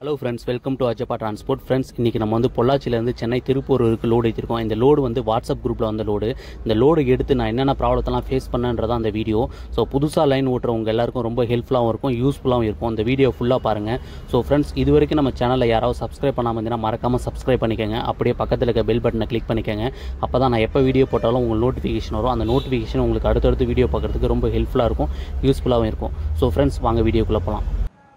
hello friends welcome to Ajappa transport friends இன்றைக்கி நம்ம வந்து பொள்ளாச்சியிலேருந்து சென்னை திருப்பூருக்கு லோடு ஏற்றிருக்கோம் இந்த லோடு வந்து வாட்ஸ்அப் குரூப்பில் வந்த லோடு இந்த லோடு எடுத்து நான் என்னென்ன ப்ராப்ளத்தெல்லாம் ஃபேஸ் பண்ணேன்றதான் அந்த வீடியோ ஸோ புதுசாக லைன் ஓட்டுறவங்க எல்லாருக்கும் ரொம்ப ஹெல்ப்ஃபுல்லாகவும் இருக்கும் யூஸ்ஃபுல்லாகவும் இருக்கும் இந்த வீடியோ ஃபுல்லாக பாருங்கள் ஸோ ஃப்ரெண்ட்ஸ் இது வரைக்கும் நம்ம சேனலில் யாராவது சப்ஸ்கிரைப் பண்ணாமல் இருந்தீங்கன்னா மறக்காமல் சப்ஸ்கிரைப் பண்ணிக்கோங்க அப்படியே பக்கத்தில் இருக்க பெல் பட்டனை கிளிக் பண்ணிக்கோங்க அப்போ தான் நான் எப்போ வீடியோ போட்டாலும் உங்களுக்கு நோட்டிஃபிகேஷன் வரும் அந்த நோட்டிஃபிகேஷன் உங்களுக்கு அடுத்தடுத்து வீடியோ பார்க்குறதுக்கு ரொம்ப ஹெல்ப்ஃபுல்லாக இருக்கும் யூஸ்ஃபுல்லாகவும் இருக்கும் ஸோ ஃப்ரெண்ட்ஸ் வாங்க வீடியோக்குள்ளே போகலாம்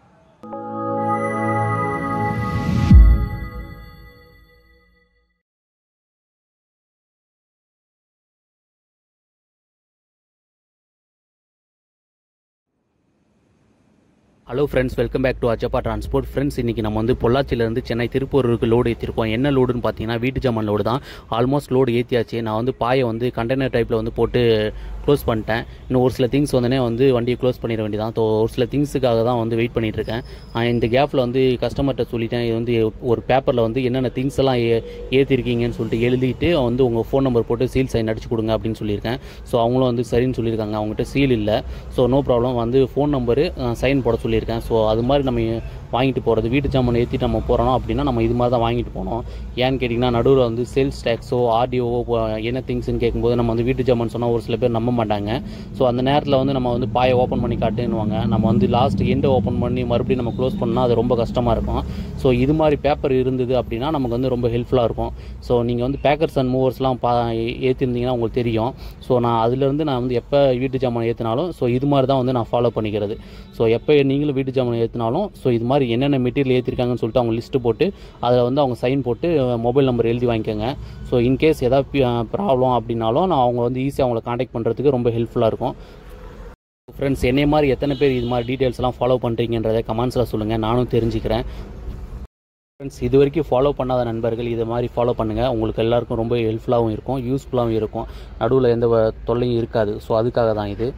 hello friends welcome back to Ajappa transport friends இன்றைக்கி நம்ம வந்து பொள்ளாச்சியிலேருந்து சென்னை திருப்பூருக்கு லோடு ஏற்றிருக்கோம் என்ன லோடுன்னு பார்த்தீங்கன்னா வீட்டு ஜாமான் லோடு தான் ஆல்மோஸ்ட் லோடு ஏற்றியாச்சு நான் வந்து பாயை வந்து கண்டெய்னர் டைப்பில் வந்து போட்டு க்ளோஸ் பண்ணிட்டேன் இன்னும் ஒரு சில திங்ஸ் வந்தனே வந்து வண்டியை க்ளோஸ் பண்ணிட வேண்டியதான் ஸோ ஒரு சில திங்ஸுக்காக தான் வந்து வெயிட் பண்ணிட்டு இருக்கேன் ஆஹ் இந்த கேப்பில் வந்து கஸ்டமர்கிட்ட சொல்லிட்டேன் இது வந்து ஒரு பேப்பரில் வந்து என்னென்ன திங்ஸ் எல்லாம் ஏ ஏற்றிருக்கீங்கன்னு சொல்லிட்டு எழுதிட்டு வந்து உங்கள் ஃபோன் நம்பர் போட்டு சீல் சைன் அடிச்சு கொடுங்க அப்படின்னு சொல்லியிருக்கேன் ஸோ அவங்களும் வந்து சரின்னு சொல்லியிருக்காங்க அவங்ககிட்ட சீல் இல்லை ஸோ நோ ப்ராப்ளம் வந்து ஃபோன் நம்பரு சைன் போட சொல்லியிருக்கேன் ஸோ அது மாதிரி நம்ம வாங்கிட்டு போகிறது வீட்டு ஜாமான் ஏற்றிட்டு நம்ம போகிறோம் அப்படின்னா நம்ம இது மாதிரி தான் வாங்கிட்டு போனோம் ஏன்னு கேட்டிங்கன்னா நடுவில் வந்து சேல்ஸ் டேக்ஸோ ஆர்டிஓவோ என்ன திங்ஸ்னு கேட்கும்போது நம்ம வந்து வீட்டு ஜாமான் சொன்னால் ஒரு சில பேர் நம்ப மாட்டாங்க ஸோ அந்த நேரத்தில் வந்து நம்ம வந்து பாயை ஓப்பன் பண்ணி காட்டுன்னுவாங்க நம்ம வந்து லாஸ்ட் எண்டை ஓப்பன் பண்ணி மறுபடியும் நம்ம க்ளோஸ் பண்ணால் அது ரொம்ப கஷ்டமாக இருக்கும் ஸோ இது மாதிரி பேப்பர் இருந்தது அப்படின்னா நமக்கு வந்து ரொம்ப ஹெல்ப்ஃபுல்லாக இருக்கும் ஸோ நீங்கள் வந்து பேக்கர்ஸ் அண்ட் மூவர்ஸ்லாம் பா ஏற்றிருந்தீங்கன்னா உங்களுக்கு தெரியும் ஸோ நான் அதுலேருந்து நான் வந்து எப்போ வீட்டு ஜாமான் ஏற்றினாலும் ஸோ இது மாதிரி தான் வந்து நான் ஃபாலோ பண்ணிக்கிறது ஸோ எப்போ நீங்களும் வீட்டு ஜாமான் ஏற்றினாலும் ஸோ இது மாதிரி என்னென்ன மெட்டீரியல் ஏற்றிருக்காங்கன்னு சொல்லிட்டு அவங்க லிஸ்ட்டு போட்டு அதில் வந்து அவங்க சைன் போட்டு மொபைல் நம்பர் எழுதி வாங்கிக்கோங்க ஸோ இன்கேஸ் ஏதாவது ப்ராப்ளம் அப்படின்னாலும் நான் அவங்க வந்து ஈஸியாக அவங்கள காண்டாக்ட் பண்ணுறதுக்கு ரொம்ப ஹெல்ப்ஃபுல்லாக இருக்கும் ஃப்ரெண்ட்ஸ் என்னை மாதிரி எத்தனை பேர் இது மாதிரி டீட்டெயில்ஸ் எல்லாம் ஃபாலோ பண்ணுறீங்கன்றதை கமெண்ட்ஸில் சொல்லுங்கள் நானும் தெரிஞ்சுக்கிறேன் ஃப்ரெண்ட்ஸ் இது வரைக்கும் ஃபாலோ பண்ணாத நண்பர்கள் இது மாதிரி ஃபாலோ பண்ணுங்கள் உங்களுக்கு எல்லாருக்கும் ரொம்ப ஹெல்ப்ஃபுல்லாகவும் இருக்கும் யூஸ்ஃபுல்லாகவும் இருக்கும் நடுவில் எந்த வ- தொல்லையும் இருக்காது ஸோ அதுக்காக தான் இது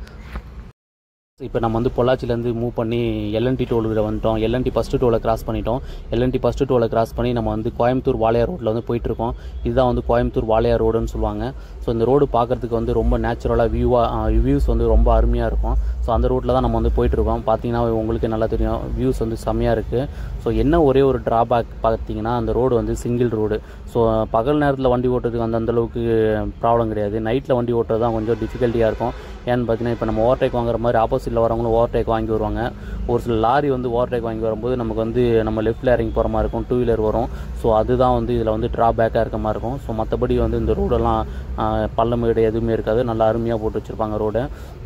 இப்போ நம்ம வந்து பொள்ளாச்சிலேருந்து மூவ் பண்ணி எல்என்டி டோலுக்கு வந்துட்டோம் எல்என்டி ஃபஸ்ட்டு டோலை கிராஸ் பண்ணிட்டோம் எல்என்டி ஃபஸ்ட்டு டோலை கிராஸ் பண்ணி நம்ம வந்து கோயம்புத்தூர் வாளையார் ரோட்டில் வந்து போயிட்டுருக்கோம் இதுதான் வந்து கோயம்புத்தூர் வாளையார் ரோடுன்னு சொல்லுவாங்க ஸோ இந்த ரோடு பார்க்குறதுக்கு வந்து ரொம்ப நேச்சுரலாக வியூவாக வியூஸ் வந்து ரொம்ப அருமையாக இருக்கும் ஸோ அந்த ரோட்டில் தான் நம்ம வந்து போயிட்டுருக்கோம் பார்த்தீங்கன்னா உங்களுக்கு நல்லா தெரியும் வியூஸ் வந்து செம்மையாக இருக்குது ஸோ என்ன ஒரே ஒரு ட்ராபேக் பார்த்தீங்கன்னா அந்த ரோடு வந்து சிங்கிள் ரோடு ஸோ பகல் நேரத்தில் வண்டி ஓட்டுறதுக்கு வந்து அந்த அளவுக்கு ப்ராப்ளம் கிடையாது நைட்டில் வண்டி ஓட்டுறது தான் கொஞ்சம் டிஃபிகல்ட்டியாக இருக்கும் ஏன்னு பார்த்தீங்கன்னா இப்போ நம்ம ஓவர்டேக் வாங்குற மாதிரி ஆப்போசிட்டில் வரவங்களும் ஓவர்டேக் வாங்கி வருவாங்க ஒரு சில லாரி வந்து ஓவர்டேக் வாங்கி வரும்போது நமக்கு வந்து நம்ம லெஃப்ட்டில் இறங்கி போகிற மாதிரி இருக்கும் டூ வீலர் வரும் ஸோ அதுதான் வந்து இதில் வந்து ட்ராபேக்காக இருக்க மாதிரி இருக்கும் ஸோ மற்றபடி வந்து இந்த ரோடெல்லாம் பள்ளமேடு எதுவுமே இருக்காது நல்லா அருமையாக போட்டு வச்சுருப்பாங்க ரோடு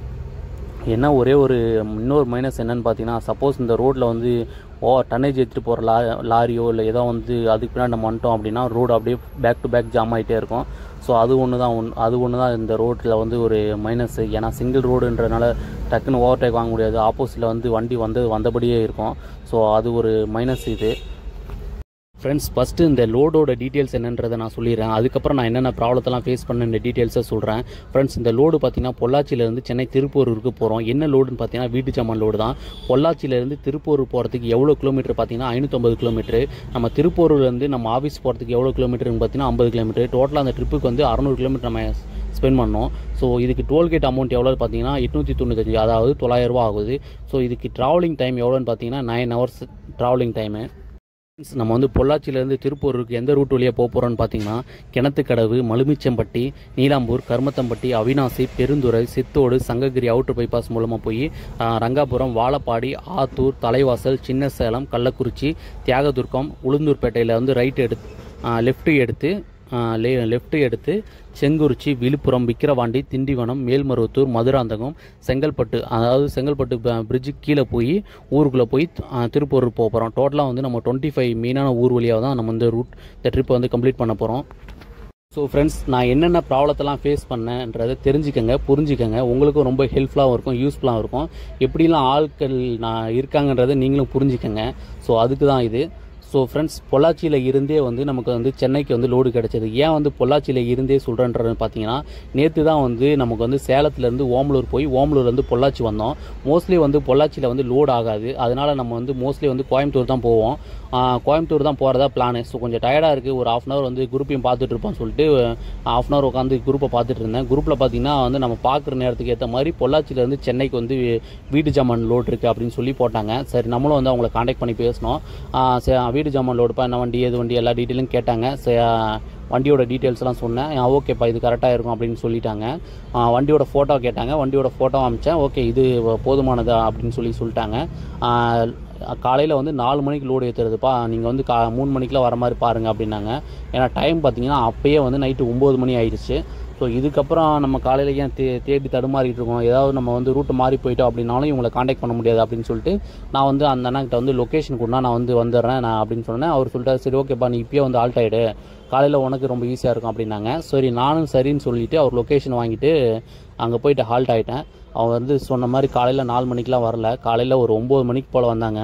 என்ன ஒரே ஒரு இன்னொரு மைனஸ் என்னன்னு பார்த்தீங்கன்னா சப்போஸ் இந்த ரோட்டில் வந்து ஓ டன்னேஜ் எடுத்துகிட்டு போகிற லா லாரியோ இல்லை ஏதோ வந்து அதுக்கு பின்னாடி நம்ம வந்துட்டோம் அப்படின்னா ரோடு அப்படியே பேக் டு பேக் ஜாம் ஆகிட்டே இருக்கும் ஸோ அது ஒன்று தான் ஒன் அது ஒன்று தான் இந்த ரோட்டில் வந்து ஒரு மைனஸ் ஏன்னா சிங்கிள் ரோடுன்றனால டக்குன்னு ஓவர்டேக் வாங்க முடியாது ஆப்போசிட்டில் வந்து வண்டி வந்து வந்தபடியே இருக்கும் ஸோ அது ஒரு மைனஸ் இது ஃப்ரெண்ட்ஸ் ஃபஸ்ட்டு இந்த லோடோட டீட்டெயில்ஸ் என்னன்றதை நான் சொல்லிடுறேன் அதுக்கப்புறம் நான் என்னென்ன ப்ராப்ளத்தெல்லாம் ஃபேஸ் பண்ண இந்த டீட்டெயில்ஸை சொல்கிறேன் ஃப்ரெண்ட்ஸ் இந்த லோடு பார்த்தீங்கன்னா பொள்ளாச்சியிலேருந்து சென்னை திருப்பூருக்கு போகிறோம் என்ன லோடுன்னு பார்த்தீங்கன்னா வீட்டு ஜாமான் லோடு தான் பொள்ளாச்சியிலேருந்து திருப்பூர் போகிறதுக்கு எவ்வளோ கிலோமீட்டர் பார்த்தீங்கன்னா ஐநூற்றம்பது கிலோமீட்டர் நம்ம திருப்பூர்லேருந்து நம்ம ஆஃபீஸ் போகிறதுக்கு எவ்வளோ கிலோமீட்டர்னு பார்த்தீங்கன்னா ஐம்பது கிலோமீட்டர் டோட்டலாக அந்த ட்ரிப்புக்கு வந்து அறநூறு கிலோமீட்டர் நம்ம ஸ்பெண்ட் பண்ணோம் ஸோ இதுக்கு டோல்கேட் அமௌண்ட் எவ்வளோ பார்த்தீங்கன்னா எட்நூற்றி தொண்ணூத்தஞ்சு அதாவது தொள்ளாயிரரூபா ஆகுது ஸோ இதுக்கு ட்ராவலிங் டைம் எவ்வளோன்னு பார்த்தீங்கன்னா நைன் ஹவர்ஸ் ட்ராவலிங் டைமு நம்ம வந்து பொள்ளாச்சியிலேருந்து திருப்பூருக்கு எந்த ரூட் வழியாக போக போகிறோம்னு பார்த்தீங்கன்னா கிணத்துக்கடவு மலுமிச்சம்பட்டி நீலாம்பூர் கருமத்தம்பட்டி அவினாசி பெருந்துறை சித்தோடு சங்ககிரி அவுட்டர் பைபாஸ் மூலமாக போய் ஆ, ரங்காபுரம் வாழப்பாடி ஆத்தூர் தலைவாசல் சின்ன சேலம் கள்ளக்குறிச்சி தியாகதுர்கம் உளுந்தூர்பேட்டையில் வந்து ரைட் எடுத்து லெஃப்ட்டு எடுத்து லெஃப்ட் எடுத்து செங்குறிச்சி விழுப்புரம் விக்கிரவாண்டி திண்டிவனம் மேல்மருவத்தூர் மதுராந்தகம் செங்கல்பட்டு அதாவது செங்கல்பட்டு பிரிட்ஜுக்கு கீழே போய் ஊருக்குள்ளே போய் ஆ, திருப்பூர் போக போகிறோம் டோட்டலாக வந்து நம்ம டுவெண்ட்டி ஃபைவ் மெயினான ஊர் வழியாக தான் நம்ம இந்த ரூட் இந்த ட்ரிப்பை வந்து கம்ப்ளீட் பண்ண போகிறோம் ஸோ ஃப்ரெண்ட்ஸ் நான் என்னென்ன ப்ராப்ளத்தெல்லாம் ஃபேஸ் பண்ணேன்றதை தெரிஞ்சுக்கங்க புரிஞ்சுக்கங்க உங்களுக்கும் ரொம்ப ஹெல்ப்ஃபுல்லாகவும் இருக்கும் யூஸ்ஃபுல்லாகவும் இருக்கும் எப்படிலாம் ஆட்கள் நான் இருக்காங்கன்றதை நீங்களும் புரிஞ்சுக்கங்க ஸோ அதுக்கு தான் இது ஸோ ஃப்ரெண்ட்ஸ் பொள்ளாச்சியில் இருந்தே வந்து நமக்கு வந்து சென்னைக்கு வந்து லோடு கிடைச்சது ஏன் வந்து பொள்ளாச்சியில் இருந்தே சொல்கிறேன்றது பார்த்தீங்கன்னா நேற்று தான் வந்து நமக்கு வந்து சேலத்துலேருந்து ஓமலூர் போய் ஓமலூர்லேருந்து பொள்ளாச்சி வந்தோம் மோஸ்ட்லி வந்து பொள்ளாச்சியில் வந்து லோடு ஆகாது அதனால நம்ம வந்து மோஸ்ட்லி வந்து கோயம்புத்தூர் தான் போவோம் கோயம்புத்தூர் தான் போகிறதா பிளான் ஸோ கொஞ்சம் டயர்டாக இருக்குது ஒரு ஆஃப் அன் ஹவர் வந்து குரூப்பையும் பார்த்துட்டு இருப்போம்னு சொல்லிட்டு ஆஃப் அன் ஹவர் உட்காந்து குரூப்பை பார்த்துட்டு இருந்தேன் குரூப்பில் பார்த்தீங்கன்னா வந்து நம்ம பார்க்குற நேரத்துக்கு ஏற்ற மாதிரி பொள்ளாச்சியிலேருந்து சென்னைக்கு வந்து வீட்டு ஜாமான் லோட் இருக்குது அப்படின்னு சொல்லி போட்டாங்க சரி நம்மளும் வந்து அவங்கள காண்டாக்ட் பண்ணி பேசினோம் ஆ, சரி வீட்டு ஜாமான் லோடுப்பா என்ன வண்டி ஏது வண்டி எல்லா டீட்டெயிலும் கேட்டாங்க சரி ஆ, வண்டியோட டீட்டெயில்ஸ்லாம் சொன்னேன் ஆ, ஓகேப்பா இது கரெக்டாக இருக்கும் அப்படின்னு சொல்லிட்டாங்க ஆ, வண்டியோட ஃபோட்டோ கேட்டாங்க வண்டியோட ஃபோட்டோ அமிச்சேன் ஓகே இது போதுமானதா அப்படின்னு சொல்லி சொல்லிட்டாங்க காலையில் வந்து நாலு மணிக்கு லோடு ஏற்றுறதுப்பா நீங்கள் வந்து கா மூணு மணிக்கெலாம் வர மாதிரி பாருங்கள் அப்படின்னாங்க ஏன்னா டைம் பார்த்தீங்கன்னா அப்பயே வந்து நைட்டு ஒம்பது மணி ஆயிடுச்சு ஸோ இதுக்கப்புறம் நம்ம காலையில் ஏன் தே தேடி தடுமாறிட்டு இருக்கோம் ஏதாவது நம்ம வந்து ரூட்டு மாறி போயிட்டோம் அப்படின்னாலும் இவங்களை காண்டாக்ட் பண்ண முடியாது அப்படின்னு சொல்லிட்டு நான் வந்து அந்த அண்ணாக்கிட்ட வந்து லொக்கேஷன் கொடுனா நான் வந்து வந்துடுறேன் நான் அப்படின்னு சொன்னேன் அவர் சொல்லிட்டாரு சரி ஓகேப்பா நீ இப்பயே வந்து ஆல்ட் ஆயிடு காலையில் உனக்கு ரொம்ப ஈஸியாக இருக்கும் அப்படின்னாங்க சரி நானும் சரின்னு சொல்லிட்டு அவர் லொக்கேஷன் வாங்கிட்டு அங்கே போயிட்டு ஹால்ட் ஆகிட்டேன் அவங்க வந்து சொன்ன மாதிரி காலையில் நாலு மணிக்கெலாம் வரல காலையில் ஒரு ஒம்பது மணிக்கு போல் வந்தாங்க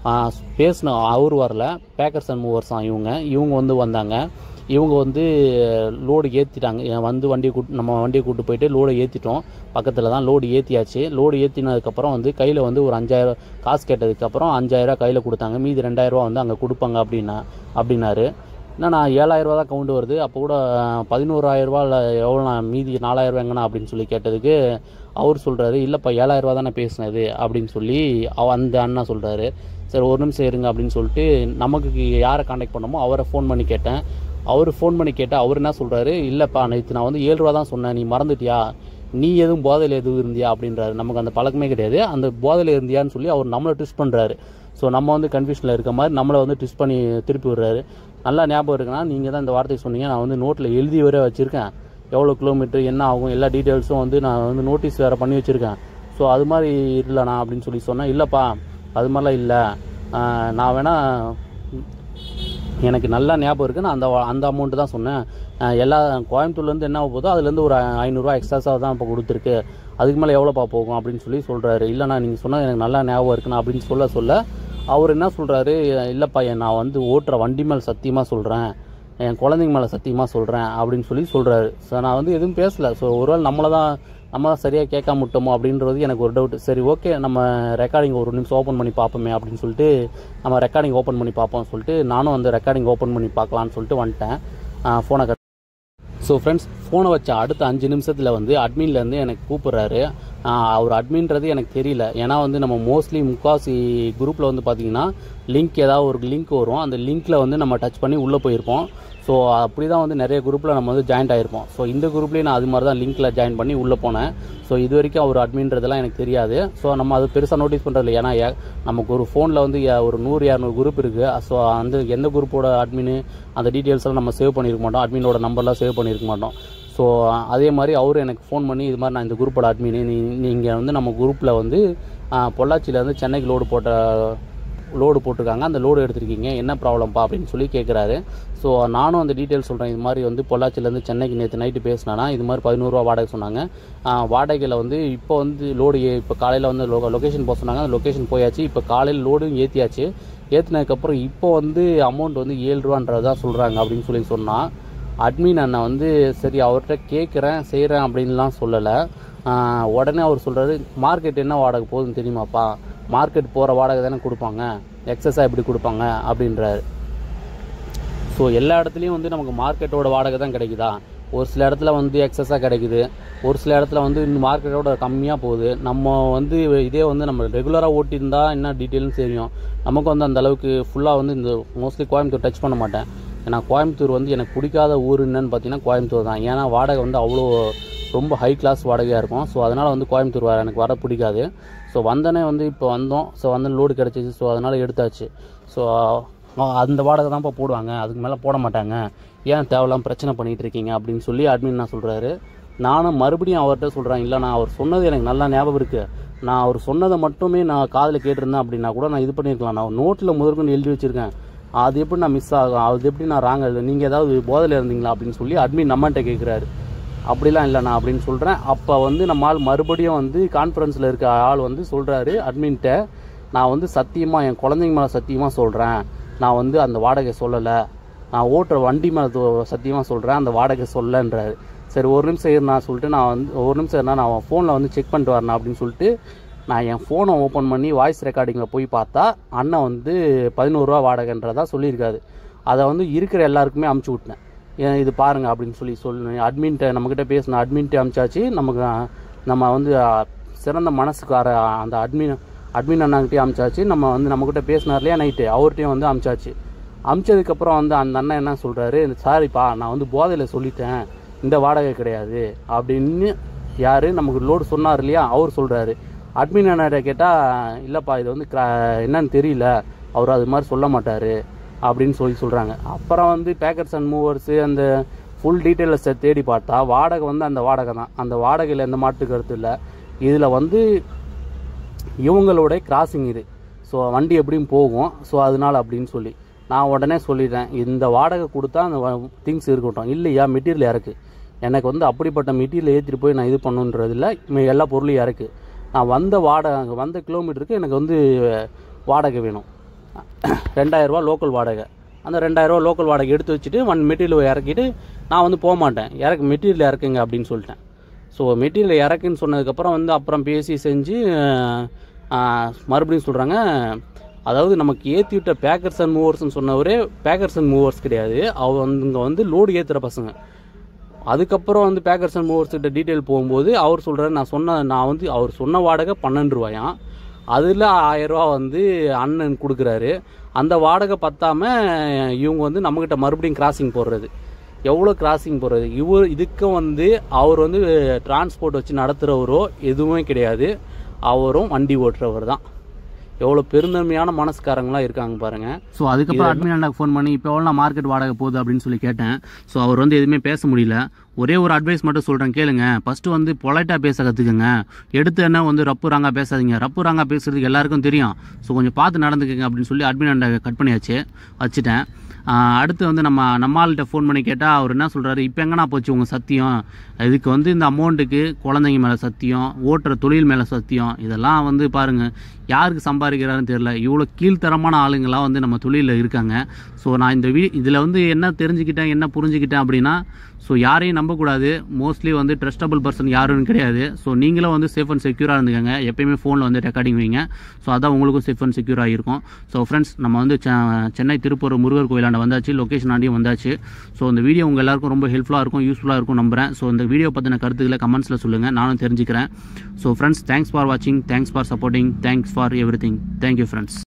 பேசின அவர் வரல பேக்கர்ஸ் அண்ட் மூவர்ஸ் தான் இவங்க இவங்க வந்து வந்தாங்க இவங்க வந்து லோடு ஏற்றிட்டாங்க வந்து வண்டியை கூட்டு நம்ம வண்டியை கூட்டு போயிட்டு லோடை ஏற்றிட்டோம் பக்கத்தில் தான் லோடு ஏற்றியாச்சு லோடு ஏற்றினதுக்கப்புறம் வந்து கையில் வந்து ஒரு அஞ்சாயிரம் காசு கேட்டதுக்கப்புறம் அஞ்சாயிரம் கையில் கொடுத்தாங்க மீதி ரெண்டாயிரரூவா வந்து அங்கே கொடுப்பாங்க அப்படின்னா அப்படின்னாரு என்ன நான் ஏழாயிரரூவா தான் கவுண்ட் வருது அப்போ கூட பதினோராயிரரூவா இல்லை எவ்வளோ நான் மீதி நாலாயிரரூவா எங்கண்ணா அப்படின்னு சொல்லி கேட்டதுக்கு அவர் சொல்கிறாரு இல்லைப்பா ஏழாயிரரூவா தானே பேசினது அப்படின்னு சொல்லி அவ அந்த அண்ணா சொல்கிறாரு சரி ஒரு நிமிஷம் இருங்க அப்படின்னு சொல்லிட்டு நமக்கு யாரை காண்டாக்ட் பண்ணமோ அவரை ஃபோன் பண்ணி கேட்டேன் அவர் ஃபோன் பண்ணி கேட்டால் அவர் என்ன சொல்கிறாரு இல்லைப்பா நேற்று நான் வந்து ஏழு ரூபா தான் சொன்னேன் நீ மறந்துட்டியா நீ எதுவும் போதையில் எதுவும் இருந்தியா அப்படின்றாரு நமக்கு அந்த பழக்கமே கிடையாது அந்த போதையில் இருந்தியான்னு சொல்லி அவர் நம்மளை ட்விஸ்ட் பண்ணுறாரு ஸோ நம்ம வந்து கன்ஃபியூஷனில் இருக்க மாதிரி நம்மளை வந்து ட்விஸ்ட் பண்ணி திருப்பி விடுறாரு நல்லா ஞாபகம் இருக்குன்னா நீங்கள் தான் இந்த வார்த்தையை சொன்னீங்க நான் வந்து நோட்டில் எழுதி வர வச்சுருக்கேன் எவ்வளோ கிலோமீட்டர் என்ன ஆகும் எல்லா டீட்டெயில்ஸும் வந்து நான் வந்து நோட்டீஸ் வேறு பண்ணி வச்சுருக்கேன் ஸோ அது மாதிரி இல்லைண்ணா அப்படின்னு சொல்லி சொன்னேன் இல்லைப்பா அது மாதிரிலாம் இல்லை நான் வேணால் எனக்கு நல்லா ஞாபகம் இருக்குது நான் அந்த அந்த அமௌண்ட்டு தான் சொன்னேன் அஹ் எல்லா கோயம்புத்தூர்லேருந்து என்ன ஆக போதோ அதுலேருந்து ஒரு ஐநூறுரூவா எக்ஸ்ட்ராஸாக தான் இப்போ கொடுத்துருக்கு அதுக்கு மேலே எவ்வளோப்பா போகும் அப்படின்னு சொல்லி சொல்கிறாரு இல்லைண்ணா நீங்கள் சொன்னது எனக்கு நல்லா ஞாபகம் இருக்குண்ணா அப்படின்னு சொல்ல சொல்ல அவர் என்ன சொல்கிறாரு இல்லைப்பா நான் வந்து ஓட்டுற வண்டி மேலே சத்தியமாக சொல்கிறேன் என் குழந்தைங்க மேலே சத்தியமாக சொல்கிறேன் அப்படின்னு சொல்லி சொல்கிறாரு ஸோ நான் வந்து எதுவும் பேசலை ஸோ ஒருவேளை நம்மளை தான் நம்ம தான் சரியாக கேட்காம விட்டோமோ அப்படின்றது எனக்கு ஒரு டவுட் சரி ஓகே நம்ம ரெக்கார்டிங் ஒரு நிமிஷம் ஓப்பன் பண்ணி பார்ப்போமே அப்படின்னு சொல்லிட்டு நம்ம ரெக்கார்டிங் ஓப்பன் பண்ணி பார்ப்போம் சொல்லிட்டு நானும் வந்து ரெக்கார்டிங் ஓப்பன் பண்ணி பார்க்கலான்னு சொல்லிட்டு வந்துட்டேன் ஃபோனை கட் ஸோ ஃப்ரெண்ட்ஸ் ஃபோனை வச்ச அடுத்த அஞ்சு நிமிஷத்தில் வந்து அட்மின்லேருந்து எனக்கு கூப்பிட்றாரு அவர் அட்மின்றது எனக்கு தெரியல ஏன்னா வந்து நம்ம மோஸ்ட்லி முக்காசி குரூப்பில் வந்து பார்த்தீங்கன்னா லிங்க் ஏதாவது ஒரு லிங்க் வரும் அந்த லிங்க்கில் வந்து நம்ம டச் பண்ணி உள்ளே போயிருப்போம் ஸோ அப்படி தான் வந்து நிறைய குரூப்பில் நம்ம வந்து ஜாயின்ட் ஆகிருப்போம் ஸோ இந்த குரூப்லேயும் நான் அது மாதிரி தான் லிங்க்கில் ஜாயின் பண்ணி உள்ளே போனேன் ஸோ இது வரைக்கும் அவர் அட்மின்றதெல்லாம் எனக்கு தெரியாது ஸோ நம்ம அது பெருசாக நோட்டீஸ் பண்ணுறது ஏன்னா ஏ- நமக்கு ஒரு ஃபோனில் வந்து ஏ- ஒரு நூறு இரநூறு குரூப் இருக்குது ஸோ அந்த எந்த குரூப்போட அட்மின் அந்த டீட்டெயில்ஸ் எல்லாம் நம்ம சேவ் பண்ணியிருக்க மாட்டோம் அட்மினோட நம்பர்லாம் சேவ் பண்ணியிருக்க மாட்டோம் ஸோ அதே மாதிரி அவர் எனக்கு ஃபோன் பண்ணி இது மாதிரி நான் இந்த குரூப்போட அட்மின் நீ நீங்கள் வந்து நம்ம குரூப்பில் வந்து பொள்ளாச்சியிலேருந்து சென்னைக்கு லோடு போட்ட லோடு போட்டிருக்காங்க அந்த லோடு எடுத்திருக்கீங்க என்ன ப்ராப்ளம்ப்பா அப்படின்னு சொல்லி கேட்குறாரு ஸோ நானும் அந்த டீட்டெயில் சொல்கிறேன் இது மாதிரி வந்து பொள்ளாச்சியிலேருந்து சென்னைக்கு நேற்று நைட்டு பேசினேன்னா இது மாதிரி பதினோருவா வாடகை சொன்னாங்க ஆஹ் வாடகையில் வந்து இப்போ வந்து லோடு இப்போ காலையில் வந்து லோ லொக்கேஷன் போக சொன்னாங்க அந்த லொக்கேஷன் போயாச்சு இப்போ காலையில் லோடும் ஏற்றியாச்சு ஏற்றினதுக்கப்புறம் இப்போ வந்து அமௌண்ட் வந்து ஏழு ரூபான்றதா சொல்கிறாங்க அப்படின்னு சொல்லி சொன்னால் அட்மின் அண்ணன் வந்து சரி அவர்கிட்ட கேட்குறேன் செய்கிறேன் அப்படின்லாம் சொல்லலை ஆஹ் உடனே அவர் சொல்கிறாரு மார்க்கெட் என்ன வாடகை போகுதுன்னு தெரியுமாப்பா மார்க்கெட் போகிற வாடகை தானே கொடுப்பாங்க எக்ஸஸாக எப்படி கொடுப்பாங்க அப்படின்றாரு ஸோ எல்லா இடத்துலையும் வந்து நமக்கு மார்க்கெட்டோட வாடகை தான் கிடைக்குதா ஒரு சில இடத்துல வந்து எக்ஸஸாக கிடைக்குது ஒரு சில இடத்துல வந்து இந்த மார்க்கெட்டோட கம்மியாக போகுது நம்ம வந்து இதே வந்து நம்ம ரெகுலராக ஓட்டியிருந்தா என்ன டீட்டெயில்னு தெரியும் நமக்கு வந்து அந்த அளவுக்கு ஃபுல்லாக வந்து இந்த மோஸ்ட்லி கோயம்புத்தூர் டச் பண்ண மாட்டேன் ஏன்னா கோயம்புத்தூர் வந்து எனக்கு பிடிக்காத ஊர் என்னன்னு பார்த்தீங்கன்னா கோயம்புத்தூர் தான் ஏன்னா வாடகை வந்து அவ்வளோ ரொம்ப ஹை கிளாஸ் வாடகையாக இருக்கும் ஸோ அதனால் வந்து கோயம்புத்தூர் வர எனக்கு வர பிடிக்காது ஸோ வந்தனே வந்து இப்போ வந்தோம் ஸோ வந்து லோடு கிடச்சிச்சு ஸோ அதனால் எடுத்தாச்சு ஸோ அந்த வாடகை தான்ப்பா போடுவாங்க அதுக்கு மேலே போட மாட்டாங்க ஏன் தேவையில்லாம பிரச்சனை பண்ணிகிட்டு இருக்கீங்க அப்படின்னு சொல்லி அட்மின் நான் சொல்கிறாரு நானும் மறுபடியும் அவர்கிட்ட சொல்கிறேன் இல்லை நான் அவர் சொன்னது எனக்கு நல்லா ஞாபகம் இருக்குது நான் அவர் சொன்னதை மட்டுமே நான் காதில் கேட்டிருந்தேன் அப்படின்னா கூட நான் இது பண்ணியிருக்கலாம் நான் நோட்டில் முதற்கொண்டு எழுதி வச்சுருக்கேன் அது எப்படி நான் மிஸ் ஆகும் அது எப்படி நான் ராங்க எழுது நீங்கள் ஏதாவது போதையில் இருந்தீங்களா அப்படின்னு சொல்லி அட்மின் நம்மகிட்ட கேட்குறாரு அப்படிலாம் இல்லைண்ணா அப்படின்னு சொல்கிறேன் அப்போ வந்து நம்ம ஆள் மறுபடியும் வந்து கான்ஃபரன்ஸில் இருக்க ஆள் வந்து சொல்கிறாரு அட்மின்கிட்ட நான் வந்து சத்தியமாக என் குழந்தைங்க மேலே சத்தியமாக சொல்கிறேன் நான் வந்து அந்த வாடகை சொல்லலை நான் ஓட்டுற வண்டி மேலே சத்தியமாக சொல்கிறேன் அந்த வாடகை சொல்லன்றாரு சரி ஒரு நிமிஷம் இருண்ணா சொல்லிட்டு நான் வந்து ஒரு நிமிஷம் இருந்தா நான் ஃபோனில் வந்து செக் பண்ணிட்டு வரேன் அப்படின்னு சொல்லிட்டு நான் என் ஃபோனை ஓப்பன் பண்ணி வாய்ஸ் ரெக்கார்டிங்கில் போய் பார்த்தா அண்ணன் வந்து பதினோருவா வாடகைன்றதா சொல்லியிருக்காரு அதை வந்து இருக்கிற எல்லாருக்குமே அமுச்சு விட்டேன் ஏன் இது பாருங்க அப்படின்னு சொல்லி சொல்லு அட்மின்ட்ட நம்மக்கிட்ட பேசின அட்மின்ட்டு அமிச்சாச்சு நமக்கு அஹ், நம்ம வந்து அஹ், சிறந்த மனசுக்கார அந்த அட்மின் அட்மின் அண்ணாங்கிட்டே அமிச்சாச்சு நம்ம வந்து நம்மக்கிட்ட பேசினார் இல்லையா நைட்டு அவர்கிட்டயும் வந்து அமிச்சாச்சு அமிச்சதுக்கப்புறம் வந்து அந்த அண்ணன் என்ன சொல்கிறாரு சாரிப்பா நான் வந்து போதையில் சொல்லிட்டேன் இந்த வாடகை கிடையாது அப்படின்னு யார் நமக்கு லோடு சொன்னார் இல்லையா அவர் சொல்கிறாரு அட்மின் அண்ணாட்ட கேட்டால் இல்லைப்பா இது வந்து கிரா என்னன்னு தெரியல அவர் அது மாதிரி சொல்ல மாட்டார் அப்படின்னு சொல்லி சொல்கிறாங்க அப்புறம் வந்து பேக்கர்ஸ் அண்ட் மூவர்ஸு அந்த ஃபுல் டீட்டெயில்ஸை தேடி பார்த்தா வாடகை வந்து அந்த வாடகை தான் அந்த வாடகையில் எந்த மாட்டு கருத்து இல்லை இதில் வந்து இவங்களோட கிராசிங் இது ஸோ வண்டி எப்படியும் போகும் ஸோ அதனால அப்படின்னு சொல்லி நான் உடனே சொல்லிட்டேன் இந்த வாடகை கொடுத்தா அந்த திங்ஸ் இருக்கட்டும் இல்லையா மெட்டீரியல் இறக்கு எனக்கு வந்து அப்படிப்பட்ட மெட்டீரியல் ஏற்றிட்டு போய் நான் இது பண்ணுன்றதில்ல மி- எல்லா பொருளையும் இறக்கு நான் வந்த வாடகை அங்கே வந்த கிலோமீட்டருக்கு எனக்கு வந்து வாடகை வேணும் ரெண்டாயிரரூவா லோக்கல் வாடகை அந்த ரெண்டாயிரரூவா லோக்கல் வாடகை எடுத்து வச்சுட்டு ஒன் மெட்டீரியல் இறக்கிட்டு நான் வந்து போக மாட்டேன் இறக்கு மெட்டீரியல் இறக்குங்க அப்படின்னு சொல்லிட்டேன் ஸோ மெட்டீரியல் இறக்குன்னு சொன்னதுக்கப்புறம் வந்து அப்புறம் பேசி செஞ்சு அஹ், அஹ், மறுபடியும் சொல்கிறாங்க அதாவது நமக்கு ஏற்றி விட்ட பேக்கர்ஸ் அண்ட் மூவர்ஸ்னு சொன்னவரே பேக்கர்ஸ் அண்ட் மூவர்ஸ் கிடையாது அவங்க வந்து இங்கே வந்து லோடு ஏற்றுற பசங்க அதுக்கப்புறம் வந்து பேக்கர்ஸ் அண்ட் மூவர்ஸ் கிட்ட டீட்டெயில் போகும்போது அவர் சொல்கிறாரு நான் சொன்ன நான் வந்து அவர் சொன்ன வாடகை பன்னெண்டு ரூபாயாம் அதில் ஆயிரரூவா வந்து அண்ணன் கொடுக்குறாரு அந்த வாடகை பத்தாம இவங்க வந்து நம்மக்கிட்ட மறுபடியும் கிராசிங் போடுறது எவ்வளோ கிராசிங் போடுறது இவர் இதுக்கும் வந்து அவர் வந்து டிரான்ஸ்போர்ட் வச்சு நடத்துகிறவரோ எதுவுமே கிடையாது அவரும் வண்டி ஓட்டுறவர் தான் எவ்வளோ பெருந்தன்மையான மனசுக்காரங்களாம் இருக்காங்க பாருங்க ஸோ அதுக்கப்புறம் அட்மின் அண்ணாக்கு ஃபோன் பண்ணி இப்போ எவ்வளோ மார்க்கெட் வாடகை போகுது அப்படின்னு சொல்லி கேட்டேன் ஸோ அவர் வந்து எதுவுமே பேச முடியல ஒரே ஒரு அட்வைஸ் மட்டும் சொல்கிறேன் கேளுங்க ஃபஸ்ட்டு வந்து பொலைட்டாக பேச கற்றுக்குங்க எடுத்து என்ன வந்து ரப்பு ராங்கா பேசாதீங்க ரப்பு ராங்கா பேசுறதுக்கு எல்லாருக்கும் தெரியும் ஸோ கொஞ்சம் பார்த்து நடந்துக்கங்க அப்படின்னு சொல்லி அட்மின் அண்ணா கட் பண்ணியாச்சு வச்சுட்டேன் ஆஹ் அடுத்து வந்து நம்ம நம்மள்கிட்ட ஃபோன் பண்ணி கேட்டால் அவர் என்ன சொல்கிறாரு இப்போ எங்கண்ணா போச்சு உங்கள் சத்தியம் இதுக்கு வந்து இந்த அமௌண்ட்டுக்கு குழந்தைங்க மேலே சத்தியம் ஓட்டுற தொழில் மேலே சத்தியம் இதெல்லாம் வந்து பாருங்கள் யாருக்கு சம்பாதிக்கிறாருன்னு தெரியல இவ்வளோ கீழ்த்தரமான ஆளுங்களாம் வந்து நம்ம தொழிலில் இருக்காங்க ஸோ நான் இந்த வீ இதில் வந்து என்ன தெரிஞ்சுக்கிட்டேன் என்ன புரிஞ்சுக்கிட்டேன் அப்படின்னா ஸோ யாரையும் நம்பக்கூடாது மோஸ்ட்லி வந்து ட்ரஸ்டபிள் பர்சன் யாரும் கிடையாது ஸோ நீங்களும் வந்து சேஃப் அண்ட் செக்யூராக இருந்துக்கங்க எப்பயுமே ஃபோனில் வந்து ரெக்கார்டிங் வைங்க ஸோ அதான் உங்களுக்கும் சேஃப் அண்ட் செக்யூராக இருக்கும் ஸோ ஃப்ரெண்ட்ஸ் நம்ம வந்து செ- சென்னை திருப்பூர் முருகர் கோயிலாண்ட வந்தாச்சு லொக்கேஷன் ஆண்டியும் வந்தாச்சு ஸோ இந்த வீடியோ உங்கள் எல்லாருக்கும் ரொம்ப ஹெல்ப்ஃபுல்லாக இருக்கும் யூஸ்ஃபுல்லாக இருக்கும் நம்புறேன் ஸோ இந்த வீடியோ பற்றின கருத்துக்களை கமெண்ட்ஸில் சொல்லுங்கள் நானும் தெரிஞ்சுக்கிறேன் ஸோ ஃப்ரெண்ட்ஸ் தேங்க்ஸ் ஃபார் வாட்சிங் thanks for supporting thanks for everything thank you friends